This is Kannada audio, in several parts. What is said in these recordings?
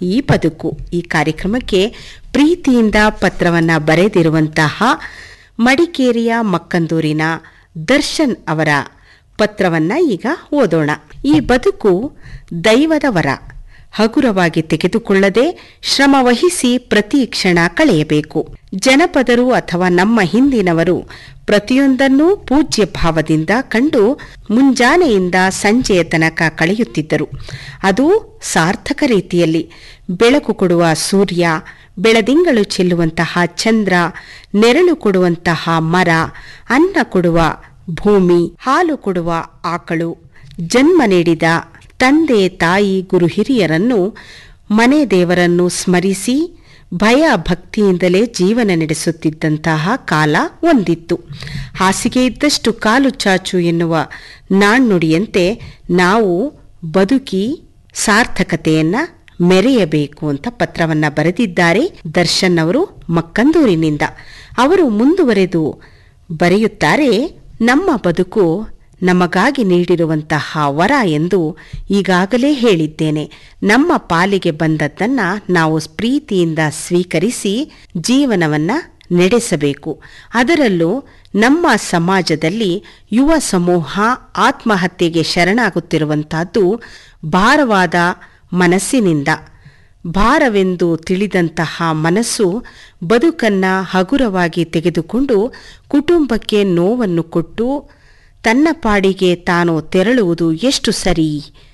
ಈ ಬದುಕು ಈ ಕಾರ್ಯಕ್ರಮಕ್ಕೆ ಪ್ರೀತಿಯಿಂದ ಪತ್ರವನ್ನ ಬರೆದಿರುವಂತಹ ಮಡಿಕೇರಿಯ ಮಕ್ಕಂದೂರಿನ ದರ್ಶನ್ ಅವರ ಪತ್ರವನ್ನ ಈಗ ಓದೋಣ ಈ ಬದುಕು ದೈವದ ವರ ಹಗುರವಾಗಿ ತೆಗೆದುಕೊಳ್ಳದೆ ಶ್ರಮ ವಹಿಸಿ ಪ್ರತಿ ಕ್ಷಣ ಕಳೆಯಬೇಕು ಜನಪದರು ಅಥವಾ ನಮ್ಮ ಹಿಂದಿನವರು ಪ್ರತಿಯೊಂದನ್ನೂ ಪೂಜ್ಯ ಭಾವದಿಂದ ಕಂಡು ಮುಂಜಾನೆಯಿಂದ ಸಂಜೆಯ ತನಕ ಕಳೆಯುತ್ತಿದ್ದರು ಅದು ಸಾರ್ಥಕ ರೀತಿಯಲ್ಲಿ ಬೆಳಕು ಕೊಡುವ ಸೂರ್ಯ ಬೆಳದಿಂಗಳು ಚೆಲ್ಲುವಂತಹ ಚಂದ್ರ ನೆರಳು ಕೊಡುವಂತಹ ಮರ ಅನ್ನ ಕೊಡುವ ಭೂಮಿ ಹಾಲು ಕೊಡುವ ಆಕಳು ಜನ್ಮ ನೀಡಿದ ತಂದೆ ತಾಯಿ ಗುರು ಹಿರಿಯರನ್ನು ಮನೆ ದೇವರನ್ನು ಸ್ಮರಿಸಿ ಭಯ ಭಕ್ತಿಯಿಂದಲೇ ಜೀವನ ನಡೆಸುತ್ತಿದ್ದಂತಹ ಕಾಲ ಒಂದಿತ್ತು ಹಾಸಿಗೆ ಇದ್ದಷ್ಟು ಕಾಲು ಚಾಚು ಎನ್ನುವ ನಾಣ್ಣುಡಿಯಂತೆ ನಾವು ಬದುಕಿ ಸಾರ್ಥಕತೆಯನ್ನ ಮೆರೆಯಬೇಕು ಅಂತ ಪತ್ರವನ್ನ ಬರೆದಿದ್ದಾರೆ ದರ್ಶನ್ ಅವರು ಮಕ್ಕಂದೂರಿನಿಂದ ಅವರು ಮುಂದುವರೆದು ಬರೆಯುತ್ತಾರೆ ನಮ್ಮ ಬದುಕು ನಮಗಾಗಿ ನೀಡಿರುವಂತಹ ವರ ಎಂದು ಈಗಾಗಲೇ ಹೇಳಿದ್ದೇನೆ ನಮ್ಮ ಪಾಲಿಗೆ ಬಂದದ್ದನ್ನ ನಾವು ಪ್ರೀತಿಯಿಂದ ಸ್ವೀಕರಿಸಿ ಜೀವನವನ್ನ ನಡೆಸಬೇಕು ಅದರಲ್ಲೂ ನಮ್ಮ ಸಮಾಜದಲ್ಲಿ ಯುವ ಸಮೂಹ ಆತ್ಮಹತ್ಯೆಗೆ ಶರಣಾಗುತ್ತಿರುವಂತಹದ್ದು ಭಾರವಾದ ಮನಸ್ಸಿನಿಂದ ಭಾರವೆಂದು ತಿಳಿದಂತಹ ಮನಸ್ಸು ಬದುಕನ್ನ ಹಗುರವಾಗಿ ತೆಗೆದುಕೊಂಡು ಕುಟುಂಬಕ್ಕೆ ನೋವನ್ನು ಕೊಟ್ಟು ತನ್ನ ಪಾಡಿಗೆ ತಾನು ತೆರಳುವುದು ಎಷ್ಟು ಸರಿ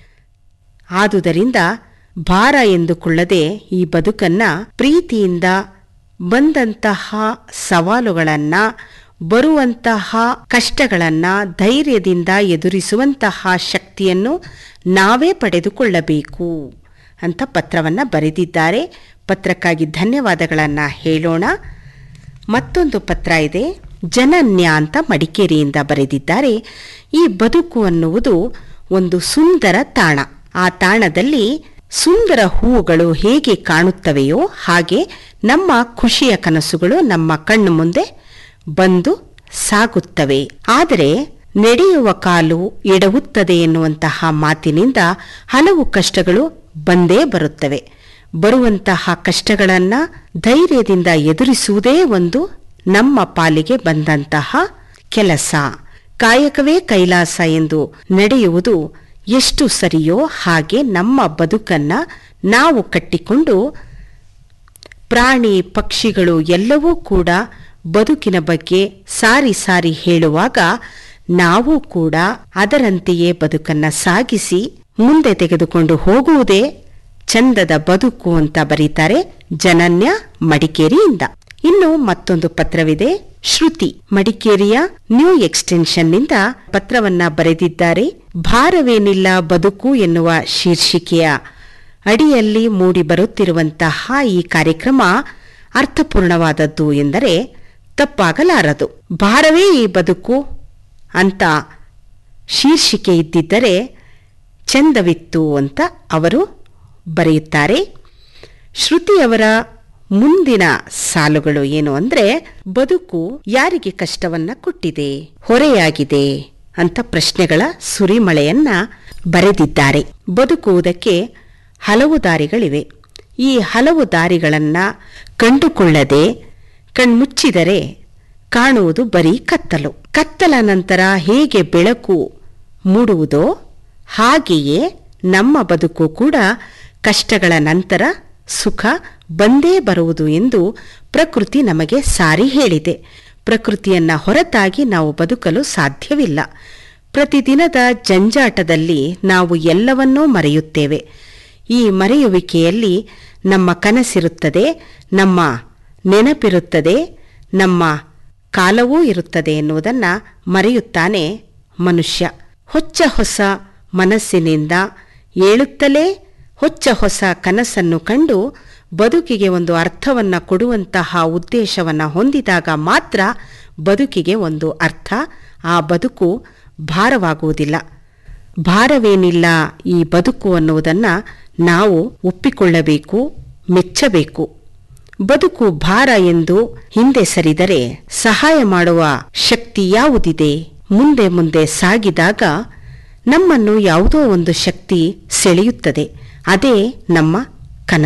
ಆದುದರಿಂದ ಭಾರ ಎಂದುಕೊಳ್ಳದೆ ಈ ಬದುಕನ್ನ ಪ್ರೀತಿಯಿಂದ ಬಂದಂತಹ ಸವಾಲುಗಳನ್ನ ಬರುವಂತಹ ಕಷ್ಟಗಳನ್ನ ಧೈರ್ಯದಿಂದ ಎದುರಿಸುವಂತಹ ಶಕ್ತಿಯನ್ನು ನಾವೇ ಪಡೆದುಕೊಳ್ಳಬೇಕು ಅಂತ ಪತ್ರವನ್ನ ಬರೆದಿದ್ದಾರೆ ಪತ್ರಕ್ಕಾಗಿ ಧನ್ಯವಾದಗಳನ್ನ ಹೇಳೋಣ ಮತ್ತೊಂದು ಪತ್ರ ಇದೆ ಜನನ್ಯ ಅಂತ ಮಡಿಕೇರಿಯಿಂದ ಬರೆದಿದ್ದಾರೆ ಈ ಬದುಕು ಅನ್ನುವುದು ಒಂದು ಸುಂದರ ತಾಣ ಆ ತಾಣದಲ್ಲಿ ಸುಂದರ ಹೂವುಗಳು ಹೇಗೆ ಕಾಣುತ್ತವೆಯೋ ಹಾಗೆ ನಮ್ಮ ಖುಷಿಯ ಕನಸುಗಳು ನಮ್ಮ ಕಣ್ಣು ಮುಂದೆ ಬಂದು ಸಾಗುತ್ತವೆ ಆದರೆ ನಡೆಯುವ ಕಾಲು ಎಡವುತ್ತದೆ ಎನ್ನುವಂತಹ ಮಾತಿನಿಂದ ಹಲವು ಕಷ್ಟಗಳು ಬಂದೇ ಬರುತ್ತವೆ ಬರುವಂತಹ ಕಷ್ಟಗಳನ್ನ ಧೈರ್ಯದಿಂದ ಎದುರಿಸುವುದೇ ಒಂದು ನಮ್ಮ ಪಾಲಿಗೆ ಬಂದಂತಹ ಕೆಲಸ ಕಾಯಕವೇ ಕೈಲಾಸ ಎಂದು ನಡೆಯುವುದು ಎಷ್ಟು ಸರಿಯೋ ಹಾಗೆ ನಮ್ಮ ಬದುಕನ್ನ ನಾವು ಕಟ್ಟಿಕೊಂಡು ಪ್ರಾಣಿ ಪಕ್ಷಿಗಳು ಎಲ್ಲವೂ ಕೂಡ ಬದುಕಿನ ಬಗ್ಗೆ ಸಾರಿ ಸಾರಿ ಹೇಳುವಾಗ ನಾವು ಕೂಡ ಅದರಂತೆಯೇ ಬದುಕನ್ನ ಸಾಗಿಸಿ ಮುಂದೆ ತೆಗೆದುಕೊಂಡು ಹೋಗುವುದೇ ಚಂದದ ಬದುಕು ಅಂತ ಬರೀತಾರೆ ಜನನ್ಯ ಮಡಿಕೇರಿಯಿಂದ ಇನ್ನು ಮತ್ತೊಂದು ಪತ್ರವಿದೆ ಶ್ರುತಿ ಮಡಿಕೇರಿಯ ನ್ಯೂ ಎಕ್ಸ್ಟೆನ್ಷನ್ನಿಂದ ಪತ್ರವನ್ನ ಬರೆದಿದ್ದಾರೆ ಭಾರವೇನಿಲ್ಲ ಬದುಕು ಎನ್ನುವ ಶೀರ್ಷಿಕೆಯ ಅಡಿಯಲ್ಲಿ ಮೂಡಿ ಬರುತ್ತಿರುವಂತಹ ಈ ಕಾರ್ಯಕ್ರಮ ಅರ್ಥಪೂರ್ಣವಾದದ್ದು ಎಂದರೆ ತಪ್ಪಾಗಲಾರದು ಭಾರವೇ ಈ ಬದುಕು ಅಂತ ಶೀರ್ಷಿಕೆ ಇದ್ದಿದ್ದರೆ ಚೆಂದವಿತ್ತು ಅಂತ ಅವರು ಬರೆಯುತ್ತಾರೆ ಶ್ರುತಿಯವರ ಮುಂದಿನ ಸಾಲುಗಳು ಏನು ಅಂದ್ರೆ ಬದುಕು ಯಾರಿಗೆ ಕಷ್ಟವನ್ನ ಕೊಟ್ಟಿದೆ ಹೊರೆಯಾಗಿದೆ ಅಂತ ಪ್ರಶ್ನೆಗಳ ಸುರಿಮಳೆಯನ್ನ ಬರೆದಿದ್ದಾರೆ ಬದುಕುವುದಕ್ಕೆ ಹಲವು ದಾರಿಗಳಿವೆ ಈ ಹಲವು ದಾರಿಗಳನ್ನ ಕಂಡುಕೊಳ್ಳದೆ ಕಣ್ಮುಚ್ಚಿದರೆ ಕಾಣುವುದು ಬರೀ ಕತ್ತಲು ಕತ್ತಲ ನಂತರ ಹೇಗೆ ಬೆಳಕು ಮೂಡುವುದೋ ಹಾಗೆಯೇ ನಮ್ಮ ಬದುಕು ಕೂಡ ಕಷ್ಟಗಳ ನಂತರ ಸುಖ ಬಂದೇ ಬರುವುದು ಎಂದು ಪ್ರಕೃತಿ ನಮಗೆ ಸಾರಿ ಹೇಳಿದೆ ಪ್ರಕೃತಿಯನ್ನ ಹೊರತಾಗಿ ನಾವು ಬದುಕಲು ಸಾಧ್ಯವಿಲ್ಲ ಪ್ರತಿದಿನದ ಜಂಜಾಟದಲ್ಲಿ ನಾವು ಎಲ್ಲವನ್ನೂ ಮರೆಯುತ್ತೇವೆ ಈ ಮರೆಯುವಿಕೆಯಲ್ಲಿ ನಮ್ಮ ಕನಸಿರುತ್ತದೆ ನಮ್ಮ ನೆನಪಿರುತ್ತದೆ ನಮ್ಮ ಕಾಲವೂ ಇರುತ್ತದೆ ಎನ್ನುವುದನ್ನ ಮರೆಯುತ್ತಾನೆ ಮನುಷ್ಯ ಹೊಚ್ಚ ಹೊಸ ಮನಸ್ಸಿನಿಂದ ಏಳುತ್ತಲೇ ಹೊಚ್ಚ ಹೊಸ ಕನಸನ್ನು ಕಂಡು ಬದುಕಿಗೆ ಒಂದು ಅರ್ಥವನ್ನ ಕೊಡುವಂತಹ ಉದ್ದೇಶವನ್ನ ಹೊಂದಿದಾಗ ಮಾತ್ರ ಬದುಕಿಗೆ ಒಂದು ಅರ್ಥ ಆ ಬದುಕು ಭಾರವಾಗುವುದಿಲ್ಲ ಭಾರವೇನಿಲ್ಲ ಈ ಬದುಕು ಅನ್ನುವುದನ್ನ ನಾವು ಒಪ್ಪಿಕೊಳ್ಳಬೇಕು ಮೆಚ್ಚಬೇಕು ಬದುಕು ಭಾರ ಎಂದು ಹಿಂದೆ ಸರಿದರೆ ಸಹಾಯ ಮಾಡುವ ಶಕ್ತಿ ಯಾವುದಿದೆ ಮುಂದೆ ಮುಂದೆ ಸಾಗಿದಾಗ ನಮ್ಮನ್ನು ಯಾವುದೋ ಒಂದು ಶಕ್ತಿ ಸೆಳೆಯುತ್ತದೆ ಅದೇ ನಮ್ಮ